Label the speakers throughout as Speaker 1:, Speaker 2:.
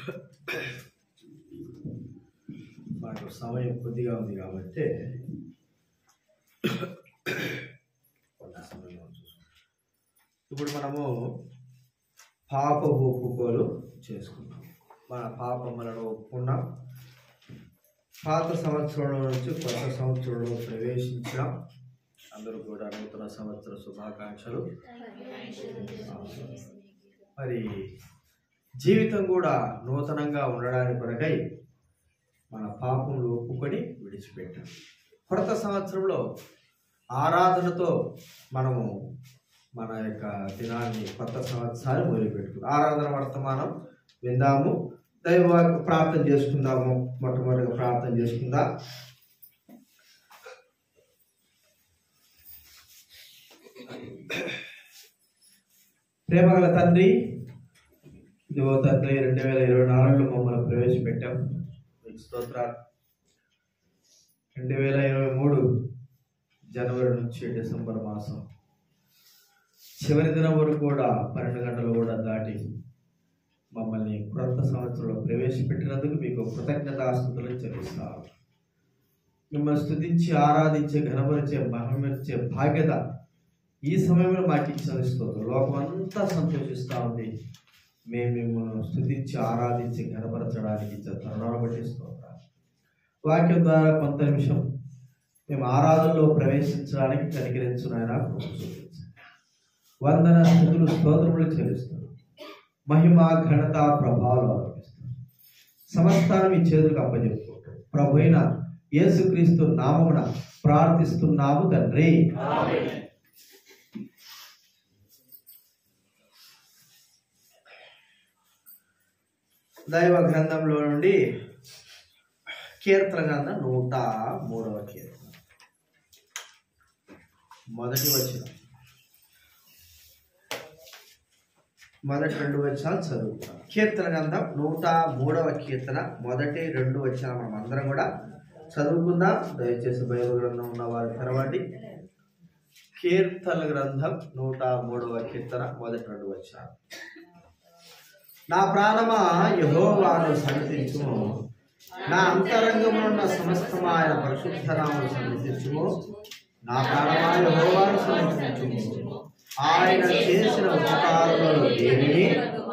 Speaker 1: మాకు సమయం కొద్దిగా ఉంది కాబట్టి కొంత సమయం చూసుకుందాం. ఇప్పుడు మనము పాప ఒప్పుకోలు చేసుకున్నాం మన పాపములను ఒప్పుకున్నాం పాత సంవత్సరంలో నుంచి కొత్త సంవత్సరంలో ప్రవేశించాం అందరూ కూడా నూతన సంవత్సర శుభాకాంక్షలు మరి జీవితం కూడా నూతనంగా ఉండడానికి కొరకై మన పాపములు ఒప్పుకొని విడిచిపెట్టాం కొత్త సంవత్సరంలో ఆరాధనతో మనము మన యొక్క దినాన్ని కొత్త సంవత్సరాన్ని మొదలుపెట్టుకుందాం ఆరాధన వర్తమానం విందాము దైవ ప్రార్థన చేసుకుందాము మొట్టమొదటిగా ప్రార్థన చేసుకుందాం ప్రేమగల తండ్రి ఇదిగో తండ్రి రెండు వేల ఇరవై నాలుగులో మమ్మల్ని ప్రవేశపెట్టాం మీకు స్తోత్రాలు రెండు వేల ఇరవై మూడు జనవరి నుంచి డిసెంబర్ మాసం చివరి దినం వరకు కూడా పన్నెండు గంటలు కూడా దాటి మమ్మల్ని క్రొత్త సంవత్సరంలో ప్రవేశపెట్టినందుకు మీకు కృతజ్ఞతాస్తుతులు చెల్లిస్తాం మిమ్మల్ని స్తుతించి ఆరాధించే ఘనపరిచే మహిమరిచే బాధ్యత ఈ సమయంలో మాకు ఇచ్చిన స్తోత్రం లోకం అంతా సంతోషిస్తూ ఉంది మేము మిమ్మల్ని స్తుతించి ఆరాధించి ఘనపరచడానికి ఇచ్చే తరుణాన్ని బట్టి స్తోత్రాలు వాక్యం ద్వారా కొంత నిమిషం మేము ఆరాధనలో ప్రవేశించడానికి కనికరించు నాయన కృప చూపించండి. వందన స్థుతులు స్తోత్రములు చెల్లిస్తున్నాం మహిమ ఘనత ప్రభావాలు ఆరోపిస్తాం సమస్తాన్ని మీ చేతులకు అప్పచెప్పుకుంటాం ప్రభు అయిన యేసుక్రీస్తు నామమున ప్రార్థిస్తున్నాము తండ్రి దైవ గ్రంథంలో నుండి కీర్తన గ్రంథం నూట మూడవ కీర్తన మొదటి వచ్చిన మొదటి రెండు వచనాలు చదువుతాం కీర్తన గ్రంథం నూట మూడవ కీర్తన మొదటి రెండు వచ్చిన మనం అందరం కూడా చదువుకుందాం దయచేసి బైబిల్ గ్రంథం ఉన్న వారు తెరవండి కీర్తన గ్రంథం నూట మూడవ కీర్తన మొదటి రెండు వచ్చిన నా ప్రాణమా యహోవాను సన్నిధించుము నా అంతరంగంలో ఉన్న సమస్తము ఆయన పరిశుద్ధ నామను సన్నిధించుము నా ప్రాణమా యహోవాను సన్నిధించుము ఆయన చేసిన ఉపకారములను దేనిని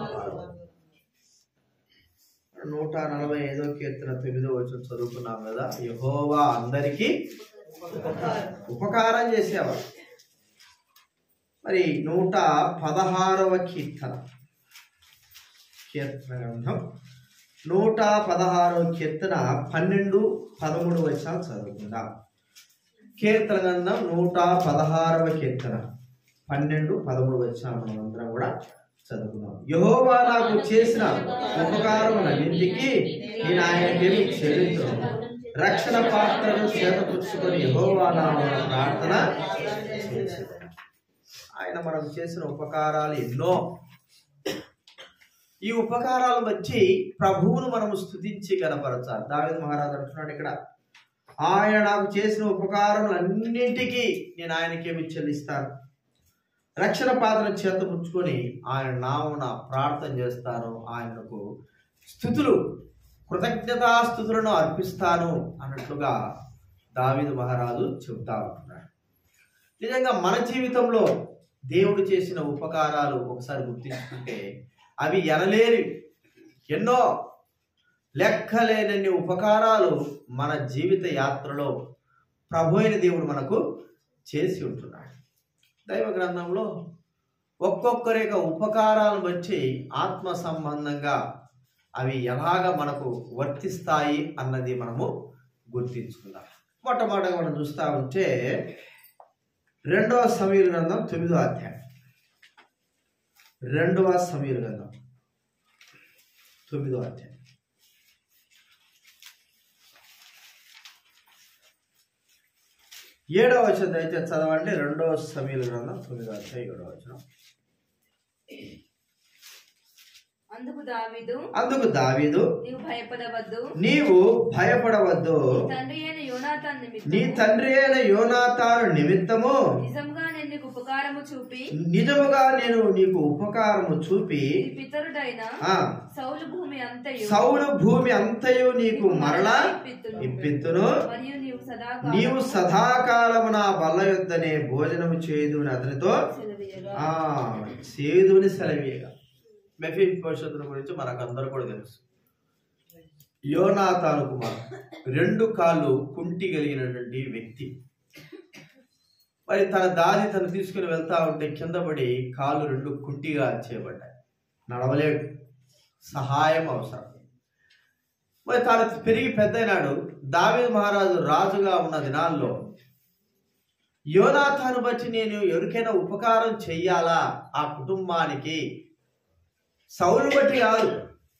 Speaker 1: నూట నలభై ఐదో కీర్తన తొమ్మిదో వచ్చిన చదువుకున్నాం కదా యహోవా అందరికీ ఉపకారం చేసేవాడు మరి నూట పదహారవ కీర్తన కీర్తన గ్రంథం నూట పదహారవ కీర్తన పన్నెండు పదమూడు వచనాలు చదువుకుందాం కీర్తన గ్రంథం నూట పదహారవ కీర్తన పన్నెండు పదమూడు వచనాలు మనం అందరం కూడా చదువుకుందాం యహోవా నాకు చేసిన ఉపకారములన్నింటికి నేను ఆయనకేమి చెల్లించను రక్షణ పాత్రను చేతపుచ్చుకొని యహోవా నామమున ప్రార్థన చేసేదను. ఆయన మనం చేసిన ఉపకారాలు ఎన్నో ఈ ఉపకారాలు బట్టి ప్రభువును మనము స్తుతించి కనపరచాలి దావేది మహారాజు అంటున్నాడు ఇక్కడ ఆయన నాకు చేసిన ఉపకారములన్నింటికీ నేను ఆయనకేమి చెల్లిస్తాను రక్షణ పాత్రను చేత పుచ్చుకొని ఆయన నామున ప్రార్థన చేస్తాను ఆయనకు స్థుతులు కృతజ్ఞతాస్థుతులను అర్పిస్తాను అన్నట్లుగా దావీదు మహారాజు చెబుతా ఉంటున్నాడు నిజంగా మన జీవితంలో దేవుడు చేసిన ఉపకారాలు ఒకసారి గుర్తించుకుంటే అవి ఎనలేని ఎన్నో లెక్కలేనన్ని ఉపకారాలు మన జీవిత యాత్రలో ప్రభు అయిన దేవుడు మనకు చేసి ఉంటున్నాడు దైవ గ్రంథంలో ఒక్కొక్కరి యొక్క ఉపకారాలను బట్టి ఆత్మ సంబంధంగా అవి ఎలాగ మనకు వర్తిస్తాయి అన్నది మనము గుర్తించుకుందాం మొట్టమొదటిగా మనం చూస్తూ ఉంటే రెండవ సమీర గ్రంథం తొమ్మిదో అధ్యాయం రెండవ సమీర గ్రంథం తొమ్మిదో అధ్యాయం ఏడవ వచనం దయచేసి చదవండి రెండవ సమీల గ్రంథం తొమ్మిదో అధ్యాయం ఏడవ వచనం
Speaker 2: అందుకు దావీదు
Speaker 1: అందుకు దావీదు
Speaker 2: నీవు భయపడవద్దు
Speaker 1: నీవు భయపడవద్దు
Speaker 2: నీ తండ్రి అయిన యోనాథాన్
Speaker 1: నీ
Speaker 2: నిమిత్తం
Speaker 1: తండ్రి అయిన యోనాతాను నిమిత్తము
Speaker 2: నిజంగా నిన్ను నీకు ఉపకారము చూపి
Speaker 1: నిజముగా నేను నీకు ఉపకారము చూపి
Speaker 2: నీ పితరుడైన
Speaker 1: ఆ
Speaker 2: సౌలు భూమి అంతయు
Speaker 1: సౌలు భూమి అంతయు నీకు మరలా
Speaker 2: ఇప్పిత్తును.
Speaker 1: ఇప్పిత్తును
Speaker 2: మరియు నీవు సదా
Speaker 1: నీవు సదాకాలము నా బల్ల యొద్దనే భోజనము చేయదు అని అతనితో
Speaker 2: సెలవీయగా
Speaker 1: ఆ సేదుని సెలవీయగా మెఫీ భవిష్యత్తుల గురించి మనకు అందరూ కూడా తెలుసు యోనాతాను కుమార్ రెండు కాళ్ళు కుంటి కలిగినటువంటి వ్యక్తి మరి తన దారి తను తీసుకుని వెళ్తా ఉంటే కింద పడి కాళ్ళు రెండు కుంటిగా చేయబడ్డాయి నడవలేడు సహాయం అవసరం మరి తాను పెరిగి పెద్దయినాడు దావీదు మహారాజు రాజుగా ఉన్న దినాల్లో యోనాథాను బట్టి నేను ఎవరికైనా ఉపకారం చెయ్యాలా ఆ కుటుంబానికి సౌలు బట్టి కాదు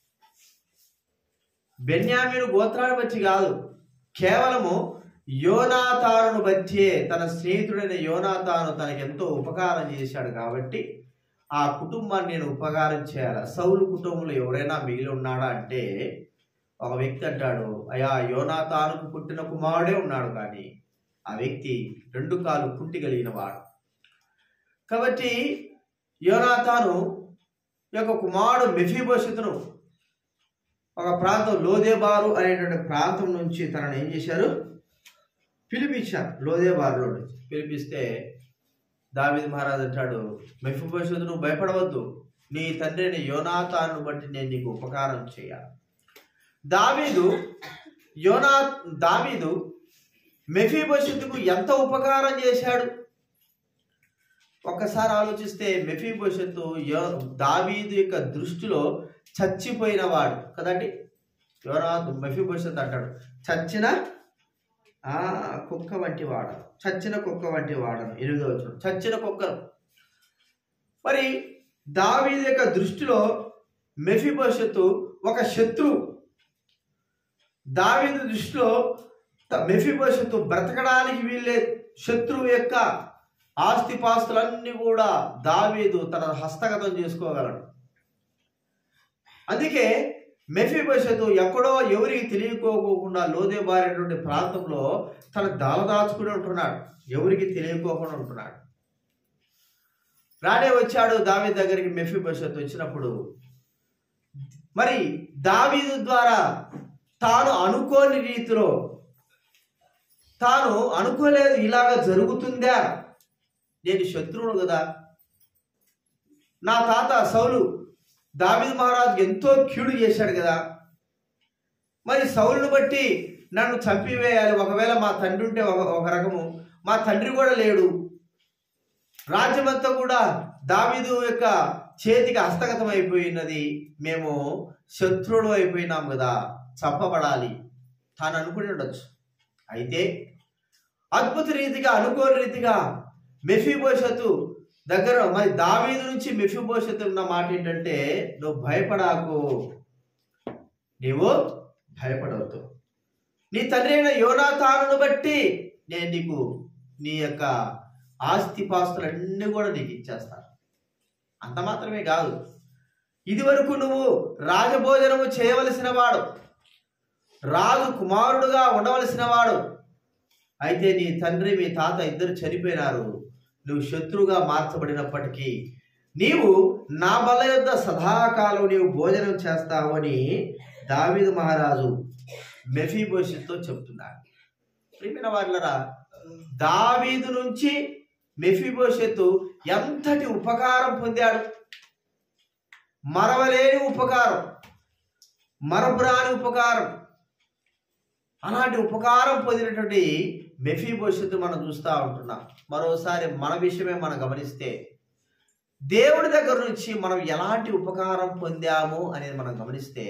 Speaker 1: బెన్యామీను గోత్రాన్ని బట్టి కాదు కేవలము యోనాతానును బట్టే తన స్నేహితుడైన యోనాతాను తనకి ఎంతో ఉపకారం చేశాడు కాబట్టి ఆ కుటుంబాన్ని నేను ఉపకారం చేయాలి సౌలు కుటుంబంలో ఎవరైనా మిగిలి ఉన్నాడా అంటే ఒక వ్యక్తి అంటాడు అయా యోనాతానుకు పుట్టిన కుమారుడే ఉన్నాడు కానీ ఆ వ్యక్తి రెండు కాలు కుంటి కలిగిన వాడు కాబట్టి యోనాతాను యొక్క కుమారుడు మెఫీభోషితును ఒక ప్రాంతం లోదేబారు అనేటువంటి ప్రాంతం నుంచి తనను ఏం చేశారు పిలిపించారు లోదేబారులో నుంచి పిలిపిస్తే దావిద్ మహారాజ్ అంటాడు మెఫీభోషితు నువ్వు భయపడవద్దు నీ తండ్రిని యోనాతాను బట్టి నేను నీకు ఉపకారం చేయాలి దావీదు యోనా దావీదు మెఫీభోషత్తుకు ఎంత ఉపకారం చేశాడు ఒక్కసారి ఆలోచిస్తే మెఫీభోషత్తు యో దావీదు యొక్క దృష్టిలో చచ్చిపోయిన వాడు కదండి యోనా మెఫీభోషత్ అంటాడు చచ్చిన ఆ కుక్క వంటి వాడను చచ్చిన కుక్క వంటి వాడను ఎనిమిదో వచ్చిన చచ్చిన కుక్కను మరి దావీదు యొక్క దృష్టిలో మెఫీభోషత్తు ఒక శత్రువు దావీదు దృష్టిలో మెఫీభోషత్తు బ్రతకడానికి వీళ్ళే శత్రువు యొక్క ఆస్తిపాస్తులన్నీ కూడా దావీదు తన హస్తగతం చేసుకోగలడు అందుకే మెఫీభోషత్తు ఎక్కడో ఎవరికి తెలియకోకుండా లోదేబారేటువంటి ప్రాంతంలో తన దాలదాచుకుని ఉంటున్నాడు ఎవరికి తెలియకోకుండా ఉంటున్నాడు రానే వచ్చాడు దావీ దగ్గరికి మెఫీభోషత్తు వచ్చినప్పుడు మరి దావీదు ద్వారా తాను అనుకోని రీతిలో తాను అనుకోలేదు ఇలాగ జరుగుతుందా నేను శత్రువును కదా నా తాత సౌలు దావిద్ మహారాజు ఎంతో కీడు చేశాడు కదా మరి సౌలును బట్టి నన్ను చంపివేయాలి ఒకవేళ మా తండ్రి ఉంటే ఒక ఒక రకము మా తండ్రి కూడా లేడు రాజ్యమంతా కూడా దావీదు యొక్క చేతికి హస్తగతం అయిపోయినది మేము శత్రువులు అయిపోయినాం కదా చంపబడాలి తాను అనుకుని ఉండొచ్చు అయితే అద్భుత రీతిగా అనుకోని రీతిగా మెఫీభోషత్తు దగ్గర మరి దావీదు నుంచి మెఫీభోషత్తు ఉన్న మాట ఏంటంటే నువ్వు భయపడాకు నీవు భయపడవద్దు నీ తండ్రి అయిన యోనాతానును బట్టి నేను నీకు నీ యొక్క ఆస్తిపాస్తులన్నీ కూడా నీకు ఇచ్చేస్తాను అంత మాత్రమే కాదు ఇది వరకు నువ్వు రాజభోజనము చేయవలసిన వాడు రాజు కుమారుడుగా ఉండవలసిన వాడు అయితే నీ తండ్రి మీ తాత ఇద్దరు చనిపోయినారు నువ్వు శత్రువుగా మార్చబడినప్పటికీ నీవు నా బల యొద్ద సదాకాలం నీవు భోజనం చేస్తావు అని దావీదు మహారాజు మెఫీభోషత్తో చెప్తున్నాడు ప్రియమైన వాళ్ళరా దావీదు నుంచి మెఫీభోషత్తు ఎంతటి ఉపకారం పొందాడు మరవలేని ఉపకారం మరపురాని ఉపకారం అలాంటి ఉపకారం పొందినటువంటి మెఫీ భవిష్యత్తు మనం చూస్తూ ఉంటున్నాం మరోసారి మన విషయమే మనం గమనిస్తే దేవుడి దగ్గర నుంచి మనం ఎలాంటి ఉపకారం పొందాము అనేది మనం గమనిస్తే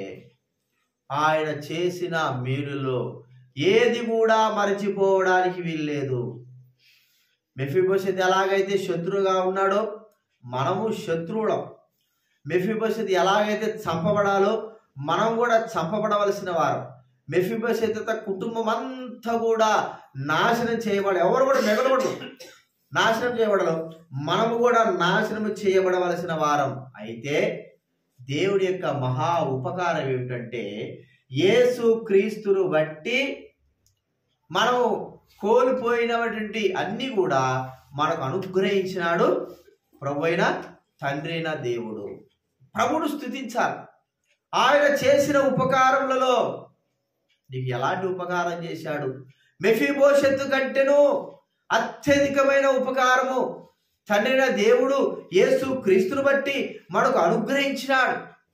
Speaker 1: ఆయన చేసిన మేలులో ఏది కూడా మరచిపోవడానికి వీల్లేదు మెఫీభవిష్యత్ ఎలాగైతే శత్రువుగా ఉన్నాడో మనము శత్రువులం మెఫీభవిష్యత్ ఎలాగైతే చంపబడాలో మనం కూడా చంపబడవలసిన వారం మెఫీభవిష్యత్ కుటుంబం అంతా కూడా నాశనం చేయబడ ఎవరు కూడా మిగలబడరు నాశనం చేయబడడం మనము కూడా నాశనం చేయబడవలసిన వారం అయితే దేవుడి యొక్క మహా ఉపకారం ఏమిటంటే యేసు క్రీస్తును బట్టి మనము కోల్పోయినటువంటి అన్ని కూడా మనకు అనుగ్రహించినాడు ప్రభు అయిన తండ్రి అయిన దేవుడు ప్రభుడు స్థుతించాలి ఆయన చేసిన ఉపకారములలో నీకు ఎలాంటి ఉపకారం చేశాడు మెఫీభోషత్తు కంటేను అత్యధికమైన ఉపకారము తండ్రి అయిన దేవుడు యేసు క్రీస్తును బట్టి మనకు అనుగ్రహించినాడు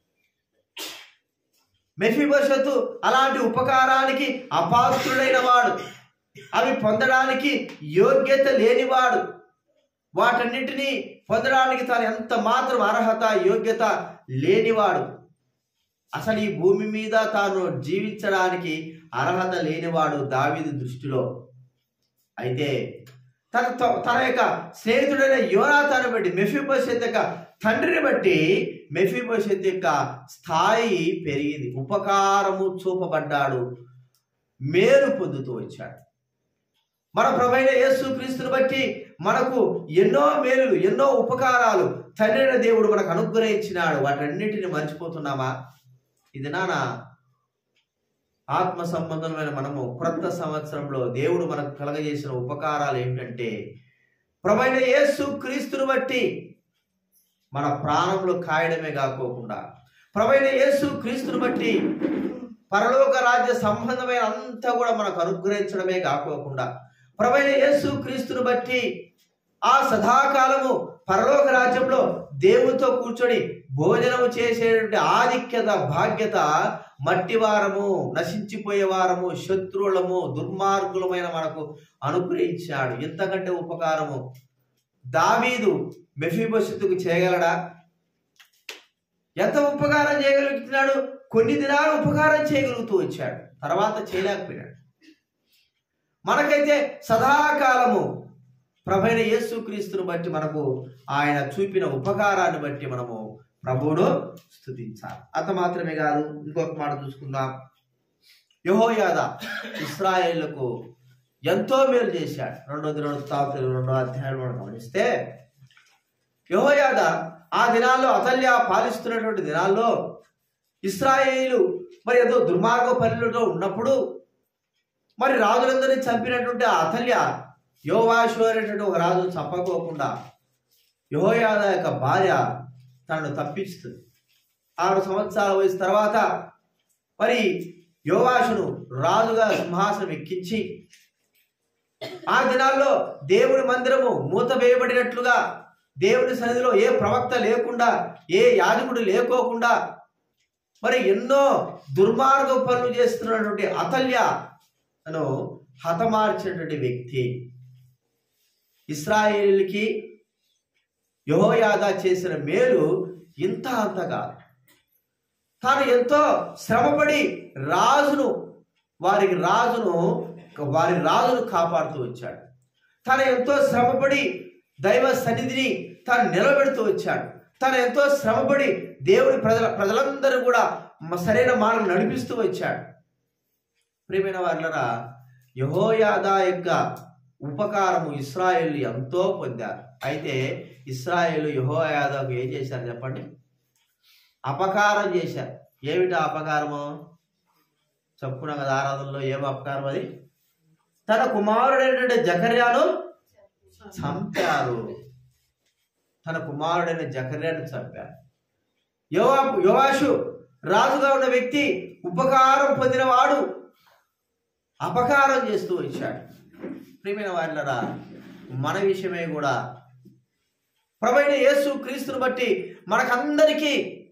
Speaker 1: మెఫీభోషత్తు అలాంటి ఉపకారానికి అపాత్రుడైన వాడు అవి పొందడానికి యోగ్యత లేనివాడు వాటన్నిటినీ పొందడానికి తాను ఎంత మాత్రం అర్హత యోగ్యత లేనివాడు అసలు ఈ భూమి మీద తాను జీవించడానికి అర్హత లేనివాడు దావీదు దృష్టిలో అయితే తన తన యొక్క స్నేహితుడైన యోనాథాన్ని బట్టి మెఫీభోషత్ యొక్క తండ్రిని బట్టి మెఫీభోషత్ యొక్క స్థాయి పెరిగింది ఉపకారము చూపబడ్డాడు మేలు పొందుతూ వచ్చాడు మన ప్రభైన యేసు క్రీస్తుని బట్టి మనకు ఎన్నో మేలులు ఎన్నో ఉపకారాలు తండ్రైన దేవుడు మనకు అనుగ్రహించినాడు వాటన్నిటిని మర్చిపోతున్నామా ఇది నానా ఆత్మ సంబంధమైన మనము క్రొత్త సంవత్సరంలో దేవుడు మనకు కలగజేసిన ఉపకారాలు ఏంటంటే ప్రభైన యేసు క్రీస్తుని బట్టి మన ప్రాణంలో కాయడమే కాకోకుండా ప్రభైన యేసు క్రీస్తుని బట్టి పరలోక రాజ్య సంబంధమైన అంతా కూడా మనకు అనుగ్రహించడమే కాకోకుండా ప్రభైన యేసు క్రీస్తుని బట్టి ఆ సదాకాలము పరలోక రాజ్యంలో దేవునితో కూర్చొని భోజనము చేసేటువంటి ఆధిక్యత భాగ్యత మట్టివారము నశించిపోయే వారము శత్రువులము దుర్మార్గులమైన మనకు అనుగ్రహించాడు ఎంతకంటే ఉపకారము దావీదు మెఫీభవిష్యత్తుకు చేయగలడా ఎంత ఉపకారం చేయగలుగుతున్నాడు కొన్ని దినాలు ఉపకారం చేయగలుగుతూ వచ్చాడు తర్వాత చేయలేకపోయాడు మనకైతే సదాకాలము ప్రభైన యేసుక్రీస్తుని బట్టి మనకు ఆయన చూపిన ఉపకారాన్ని బట్టి మనము ప్రభువును స్థుతించాలి అంత మాత్రమే కాదు ఇంకొక మాట చూసుకుందాం యహోయాద ఇస్రాయేళ్లకు ఎంతో మేలు చేశాడు రెండో దిన తాగుతుంది రెండో అధ్యాయం మనం గమనిస్తే యహోయాద ఆ దినాల్లో అతల్య పాలిస్తున్నటువంటి దినాల్లో ఇస్రాయేలు మరి ఏదో దుర్మార్గ పనులలో ఉన్నప్పుడు మరి రాజులందరినీ చంపినటువంటి ఆ అతల్య యోవాషు అనేటువంటి ఒక రాజు చంపకోకుండా యహోయాద యొక్క భార్య తనను తప్పిస్తుంది ఆరు సంవత్సరాల వయసు తర్వాత మరి యోవాషును రాజుగా సింహాసనం ఎక్కించి ఆ దినాల్లో దేవుని మందిరము మూత వేయబడినట్లుగా దేవుని సన్నిధిలో ఏ ప్రవక్త లేకుండా ఏ యాజకుడు లేకోకుండా మరి ఎన్నో దుర్మార్గ పనులు చేస్తున్నటువంటి అతల్య తను హతమార్చినటువంటి వ్యక్తి ఇస్రాయేల్కి యహోయాదా చేసిన మేలు ఇంత అంత కాదు తాను ఎంతో శ్రమపడి రాజును వారికి రాజును వారి రాజును కాపాడుతూ వచ్చాడు తను ఎంతో శ్రమపడి దైవ సన్నిధిని తాను నిలబెడుతూ వచ్చాడు తను ఎంతో శ్రమపడి దేవుని ప్రజల ప్రజలందరూ కూడా మ- సరైన మార్గం నడిపిస్తూ వచ్చాడు ప్రియమైన వాళ్ళరా యహోయాదా యొక్క ఉపకారము ఇస్రాయేల్ ఎంతో పొందారు అయితే ఇస్రాయేల్ యహోయాదాకు ఏం చేశారు చెప్పండి అపకారం చేశారు ఏమిటి ఆ అపకారము చెప్పున కదా ఆరాధనలో ఏం అపకారం అది తన కుమారుడైనటువంటి జకర్యాను చంపారు తన కుమారుడైన జకర్యాను చంపారు యోవా యోవాషు రాజుగా ఉన్న వ్యక్తి ఉపకారం పొందినవాడు అపకారం చేస్తూ వచ్చాడు ప్రియమైన వాళ్ళరా మన విషయమే కూడా ప్రభైన యేసు క్రీస్తుని బట్టి మనకందరికీ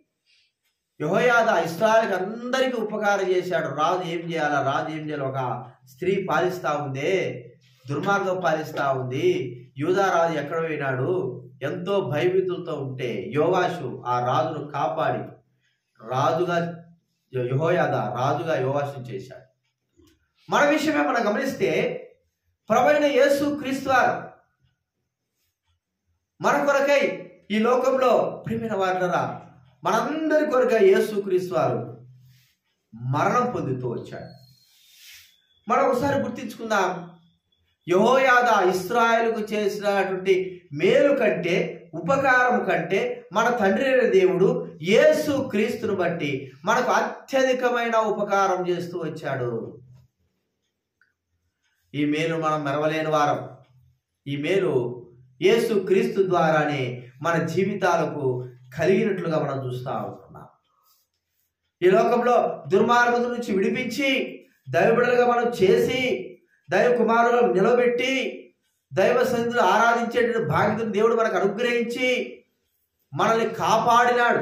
Speaker 1: యహోయాద ఇస్రాయల్కి అందరికీ ఉపకారం చేశాడు రాజు ఏం చేయాలా రాజు ఏం చేయాలి ఒక స్త్రీ పాలిస్తా ఉందే దుర్మార్గం పాలిస్తా ఉంది యూదా రాజు ఎక్కడ పోయినాడు ఎంతో భయభీతులతో ఉంటే యోవాషు ఆ రాజును కాపాడి రాజుగా యహోయాద రాజుగా యోవాషుని చేశాడు మన విషయమే మనం గమనిస్తే ప్రభైన యేసు క్రీస్తు వారు మన కొరకై ఈ లోకంలో ప్రియమైన వారులరా మనందరి కొరకై యేసు క్రీస్తు వారు మరణం పొందుతూ వచ్చాడు మనం ఒకసారి గుర్తించుకుందాం యహోయాద ఇస్రాయేలుకు చేసినటువంటి మేలు కంటే ఉపకారం కంటే మన తండ్రి అయిన దేవుడు యేసు క్రీస్తును బట్టి మనకు అత్యధికమైన ఉపకారం చేస్తూ వచ్చాడు ఈ మేలు మనం మెరవలేని వారం ఈ మేలు యేసు క్రీస్తు ద్వారానే మన జీవితాలకు కలిగినట్లుగా మనం చూస్తూ ఉంటున్నాం ఈ లోకంలో దుర్మార్గత నుంచి విడిపించి దైవబిడలుగా మనం చేసి దైవ కుమారులను నిలబెట్టి దైవ సన్నిధిలో ఆరాధించేటువంటి భాగ్యతను దేవుడు మనకు అనుగ్రహించి మనల్ని కాపాడినాడు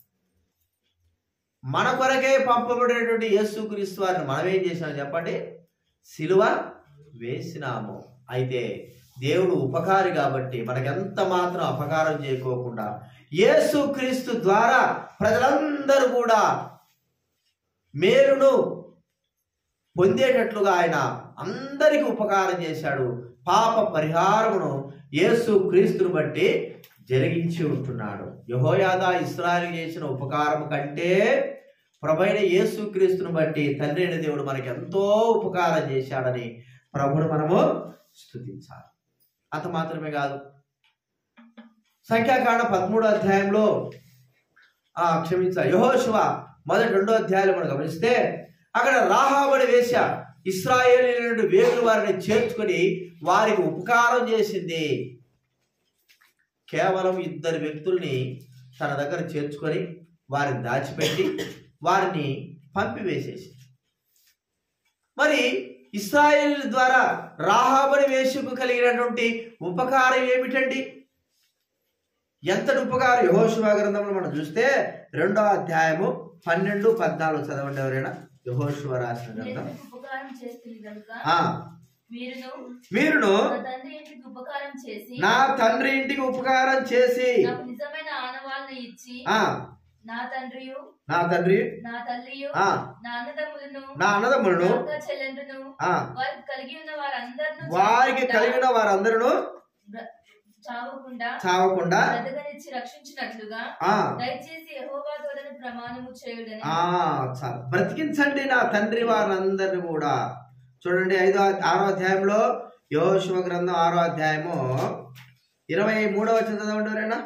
Speaker 1: మన కొరకే పంపబడినటువంటి యేసుక్రీస్తు వారిని మనం ఏం చేసాం చెప్పండి సిలువ వేసినాము అయితే దేవుడు ఉపకారి కాబట్టి మనకెంత మాత్రం అపకారం చేయకోకుండా యేసుక్రీస్తు ద్వారా ప్రజలందరూ కూడా మేలును పొందేటట్లుగా ఆయన అందరికీ ఉపకారం చేశాడు పాప పరిహారమును యేసు క్రీస్తును బట్టి జరిగించి ఉంటున్నాడు యహోయాద ఇస్రాయల్ చేసిన ఉపకారం కంటే ప్రభైన యేసు క్రీస్తును బట్టి తండ్రి అయిన దేవుడు మనకి ఎంతో ఉపకారం చేశాడని ప్రభును మనము స్థుతించాలి అంత మాత్రమే కాదు సంఖ్యాకాండ పదమూడో అధ్యాయంలో ఆ క్షమించాలి యహోశివ మొదటి రెండో అధ్యాయాలు మనం గమనిస్తే అక్కడ రాహాబడి వేశ ఇస్రాయేల్ వేగులు వారిని చేర్చుకొని వారికి ఉపకారం చేసింది కేవలం ఇద్దరు వ్యక్తుల్ని తన దగ్గర చేర్చుకొని వారిని దాచిపెట్టి వారిని పంపివేసేసి మరి ఇస్రాయేల్ ద్వారా రాహాబడి వేషకు కలిగినటువంటి ఉపకారం ఏమిటండి ఎంతటి ఉపకారం యహోశివ గ్రంథంలో మనం చూస్తే రెండో అధ్యాయము పన్నెండు పద్నాలుగు చదవండి ఎవరైనా యహోశివ రాసిన
Speaker 2: నేను
Speaker 1: గ్రంథం
Speaker 2: మీకు ఉపకారం చేస్తుంది కనుక
Speaker 1: ఆ,
Speaker 2: మీరును
Speaker 1: మీరును
Speaker 2: నా తండ్రి ఇంటికి ఉపకారం చేసి
Speaker 1: నా తండ్రి ఇంటికి ఉపకారం చేసి
Speaker 2: నాకు నిజమైన ఆనవాళ్ళను ఇచ్చి
Speaker 1: ఆ
Speaker 2: నా తండ్రియు
Speaker 1: నా తండ్రి
Speaker 2: నా తల్లియు
Speaker 1: ఆ
Speaker 2: నా అన్నదమ్ములను
Speaker 1: నా అన్నదమ్ములను
Speaker 2: నా అక్క చెల్లెండ్రును
Speaker 1: ఆ
Speaker 2: వారికి కలిగి ఉన్న వారందరిను
Speaker 1: వారికి కలిగిన వారందరూ
Speaker 2: చావకుండా
Speaker 1: చావకుండా
Speaker 2: బ్రతకనిచ్చి రక్షించినట్లుగా
Speaker 1: ఆ
Speaker 2: దయచేసి యెహోవా తోడని ప్రమాణము చేయుడని
Speaker 1: ఆ చాలు బ్రతికించండి నా తండ్రి వారందరిని కూడా చూడండి ఐదో ఆరో అధ్యాయంలో యోశివ గ్రంథం ఆరో అధ్యాయము ఇరవై మూడవ వచ్చిన చదవండి ఎవరైనా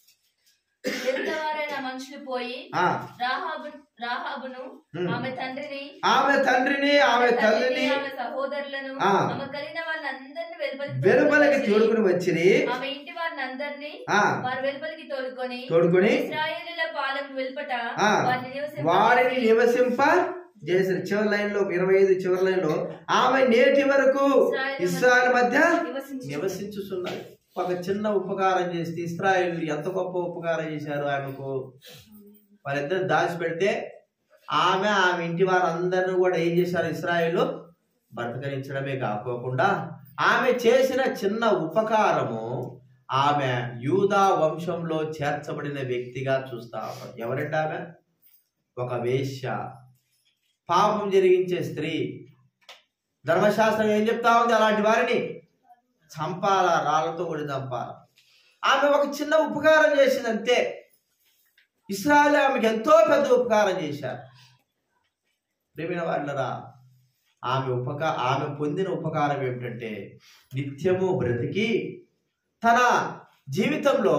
Speaker 2: ఎంతవారైన మనుషులు పోయి
Speaker 1: ఆ,
Speaker 2: రాహాబు రాహాబును
Speaker 1: ఉమ్.
Speaker 2: ఆమె తండ్రిని
Speaker 1: ఆమె తండ్రిని ఆమె తల్లిని
Speaker 2: ఆమె సహోదరులను
Speaker 1: ఆ.
Speaker 2: ఆమె కలిగిన వాళ్ళందరినీ వెలుపలికి
Speaker 1: వెలుపలకి
Speaker 2: తోడుకొని
Speaker 1: తోడుకుని వచ్చిరి
Speaker 2: ఆమె ఇంటి వారిని అందరినీ
Speaker 1: ఆ
Speaker 2: వారి వెలుపలికి తోడుకొని
Speaker 1: తోడుకొని
Speaker 2: ఇస్రాయేలీల పాలెం వెలుపట
Speaker 1: ఆ,
Speaker 2: వారిని నివసింప
Speaker 1: వారిని నివసింప చేసిన చివరి లైన్ లో ఇరవై ఐదు చివరి లైన్ లో ఆమె నేటి వరకు ఇస్రాయల్ మధ్య
Speaker 2: నివసించు.
Speaker 1: నివసించుతున్నది ఒక చిన్న ఉపకారం చేస్తే ఇస్రాయేల్ ఎంత గొప్ప ఉపకారం చేశారు ఆమెకు వాళ్ళిద్దరు దాచిపెడితే ఆమె ఆమె ఇంటి వారందరిని కూడా ఏం చేశారు ఇస్రాయేల్ బ్రతకరించడమే కాకోకుండా ఆమె చేసిన చిన్న ఉపకారము ఆమె యూదా వంశంలో చేర్చబడిన వ్యక్తిగా చూస్తా ఉన్నాం ఎవరంటే ఆమె ఒక వేశ్య పాపం జరిగించే స్త్రీ ధర్మశాస్త్రం ఏం చెప్తా ఉంది అలాంటి వారిని చంపాల రాళ్లతో కూడా చంపాల ఆమె ఒక చిన్న ఉపకారం చేసింది అంతే ఇస్రాయల్ ఆమెకి ఎంతో పెద్ద ఉపకారం చేశారు ప్రేమిన వాళ్ళరా ఆమె ఉపకా ఆమె పొందిన ఉపకారం ఏమిటంటే నిత్యము బ్రతికి తన జీవితంలో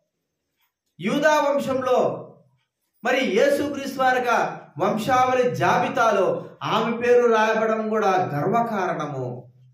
Speaker 1: యూదా వంశంలో మరి యేసుక్రీస్తు వారిగా వంశావళి జాబితాలో ఆమె పేరు రాయబడం కూడా గర్వకారణము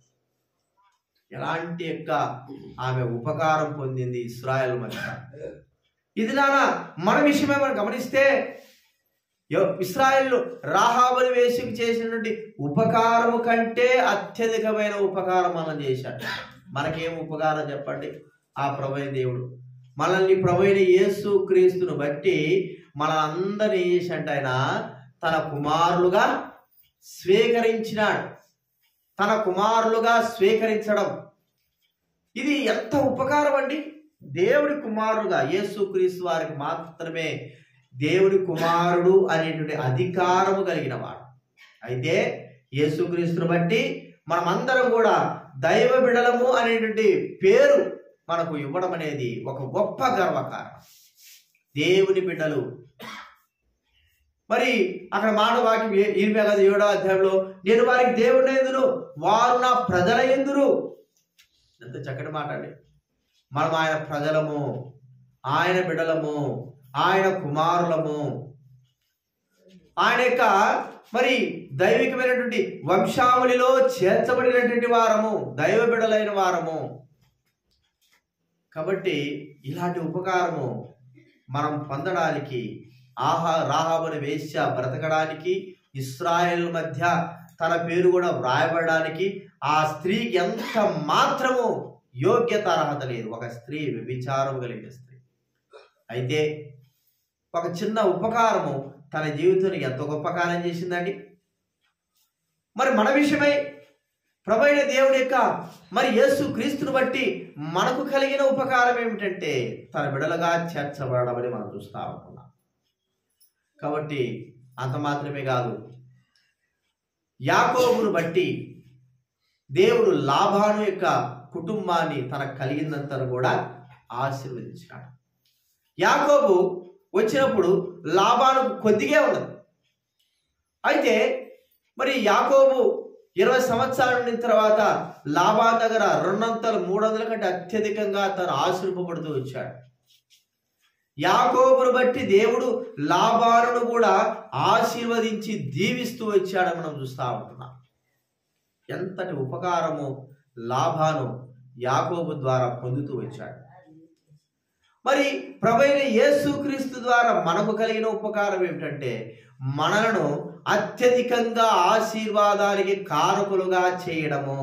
Speaker 1: ఎలాంటి యొక్క ఆమె ఉపకారం పొందింది ఇస్రాయల్ మధ్య ఇది నాన్న మన విషయమే మనం గమనిస్తే యో- ఇస్రాయేల్ రాహాబుని వేసుకు చేసినటువంటి ఉపకారము కంటే అత్యధికమైన ఉపకారం మనం చేశాడు మనకేం ఉపకారం చెప్పండి ఆ ప్రభైన దేవుడు మనల్ని ప్రభైన యేసు క్రీస్తును బట్టి మన అందరిని ఏం చేశాడంటే ఆయన తన కుమారులుగా స్వీకరించినాడు తన కుమారులుగా స్వీకరించడం ఇది ఎంత ఉపకారం అండి దేవుడి కుమారుడుగా యేసుక్రీస్తు వారికి మాత్రమే దేవుడి కుమారుడు అనేటువంటి అధికారము కలిగిన వాడు అయితే యేసుక్రీస్తుని బట్టి మనమందరం కూడా దైవ బిడలము అనేటువంటి పేరు మనకు ఇవ్వడం అనేది ఒక గొప్ప గర్వకారణం దేవుని బిడ్డలు మరి అక్కడ మానవాక్యం ఇరవై కదా ఏడో అధ్యాయంలో నేను వారికి దేవుడు ఎందును వారు నా ప్రజల ఎందురు ఎంత చక్కటి మాట అండి మనం ఆయన ప్రజలము ఆయన బిడలము ఆయన కుమారులము ఆయన యొక్క మరి దైవికమైనటువంటి వంశావళిలో చేర్చబడినటువంటి వారము దైవ బిడలైన వారము కాబట్టి ఇలాంటి ఉపకారము మనం పొందడానికి ఆహా రాహాబుని వేశ్య బ్రతకడానికి ఇస్రాయేల్ మధ్య తన పేరు కూడా వ్రాయబడడానికి ఆ స్త్రీకి ఎంత మాత్రము యోగ్యత అర్హత లేదు ఒక స్త్రీ వ్యభిచారం కలిగిన స్త్రీ అయితే ఒక చిన్న ఉపకారము తన జీవితానికి ఎంత గొప్ప కార్యం చేసిందండి మరి మన విషయమై ప్రభైన దేవుడి యొక్క మరి యేసు క్రీస్తుని బట్టి మనకు కలిగిన ఉపకారం ఏమిటంటే తన బిడలుగా చేర్చబడమని మనం చూస్తా ఉంటున్నాం కాబట్టి అంత మాత్రమే కాదు యాకోబును బట్టి దేవుడు లాభాను యొక్క కుటుంబాన్ని తనకు కలిగిందంతను కూడా ఆశీర్వదించినాడు యాకోబు వచ్చినప్పుడు లాభాను కొద్దిగే ఉన్నది అయితే మరి యాకోబు ఇరవై సంవత్సరాల నుండి తర్వాత లాభా దగ్గర రెండంతలు మూడు వందల కంటే అత్యధికంగా తను ఆశీర్వపడుతూ వచ్చాడు యాకోబును బట్టి దేవుడు లాభాలను కూడా ఆశీర్వదించి దీవిస్తూ వచ్చాడని మనం చూస్తా ఉంటున్నాం ఎంతటి ఉపకారము లాభాను యాకోబు ద్వారా పొందుతూ వచ్చాడు మరి ప్రభైన యేసుక్రీస్తు ద్వారా మనకు కలిగిన ఉపకారం ఏమిటంటే మనలను అత్యధికంగా ఆశీర్వాదానికి కారకులుగా చేయడము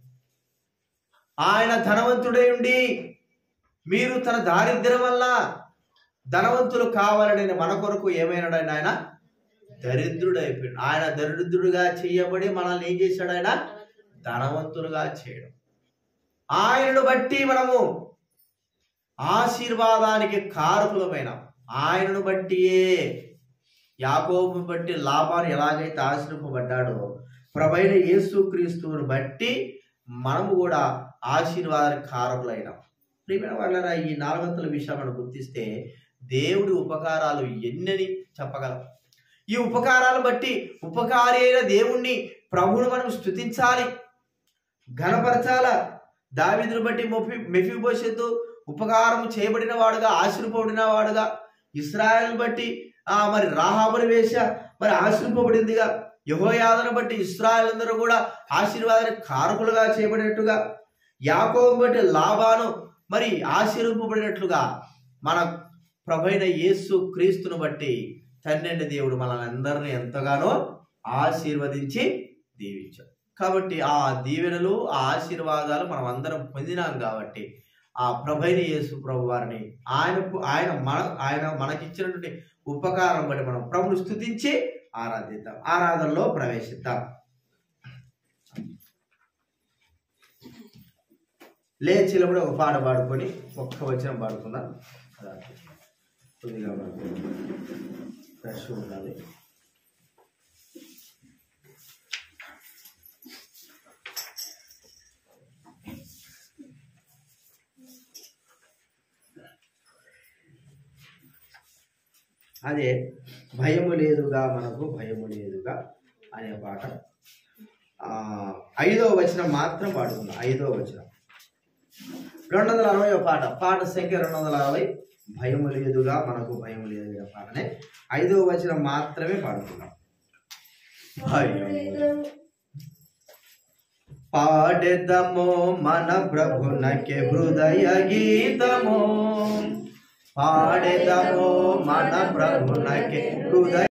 Speaker 1: ఆయన ధనవంతుడై ఉండి మీరు తన దారిద్ర్యం వల్ల ధనవంతులు కావాలని మన కొరకు ఏమైనాడు ఆయన దరిద్రుడైపోయాడు ఆయన దరిద్రుడుగా చేయబడి మనల్ని ఏం చేశాడు ఆయన ధనవంతులుగా చేయడం ఆయనను బట్టి మనము ఆశీర్వాదానికి కారకులమైన ఆయనను బట్టియే యాకోబు బట్టి లాభాన్ని ఎలాగైతే ఆశ్రయింపబడ్డాడో ప్రభైన యేసుక్రీస్తువుని బట్టి మనము కూడా ఆశీర్వాదానికి కారకులైనాం ప్రియమైన వాళ్ళ ఈ నాలుగంతల విషయం మనం గుర్తిస్తే దేవుడి ఉపకారాలు ఎన్నని చెప్పగలం ఈ ఉపకారాలను బట్టి ఉపకారి అయిన దేవుణ్ణి ప్రభువును మనం స్థుతించాలి ఘనపరచాల దావిదును బట్టి మొఫి మెఫిబోషెతు ఉపకారం చేయబడిన వాడుగా ఆశీర్వపడిన వాడుగా ఇస్రాయల్ బట్టి ఆ మరి రాహాబుని వేష మరి ఆశీర్వపడిందిగా యహోయాదను బట్టి ఇస్రాయల్ అందరూ కూడా ఆశీర్వాదానికి కారకులుగా చేయబడినట్టుగా యాకోబు బట్టి లాభాను మరి ఆశీర్వపడినట్లుగా మన ప్రభైన యేసు క్రీస్తును బట్టి తండ్రి దేవుడు మనల్ని అందరినీ ఎంతగానో ఆశీర్వదించి దీవించాడు కాబట్టి ఆ దీవెనలు ఆ ఆశీర్వాదాలు మనం అందరం పొందినాం కాబట్టి ఆ ప్రభైన యేసు ప్రభు వారిని ఆయనకు ఆయన మన ఆయన మనకిచ్చినటువంటి ఉపకారం బట్టి మనం ప్రభుని స్థుతించి ఆరాధిద్దాం ఆరాధనలో ప్రవేశిద్దాం లేచిలో కూడా ఒక పాట పాడుకొని ఒక్క వచనం పాడుకుందాం అలా. కొద్దిగా మనకు ఫ్రెష్ ఉండాలి అదే భయము లేదుగా మనకు భయము లేదుగా అనే పాట ఆ, ఐదో వచనం మాత్రం పాడుకుందాం ఐదో వచనం రెండు వందల అరవై పాట పాట సంఖ్య రెండు వందల అరవై భయము లేదుగా మనకు భయము లేదుగా పాటనే ఐదో వచనం మాత్రమే పాడుకుందాం భయము పాడెదము మన ప్రభునకే హృదయ గీతము పాడెదము మన ప్రభునకే హృదయ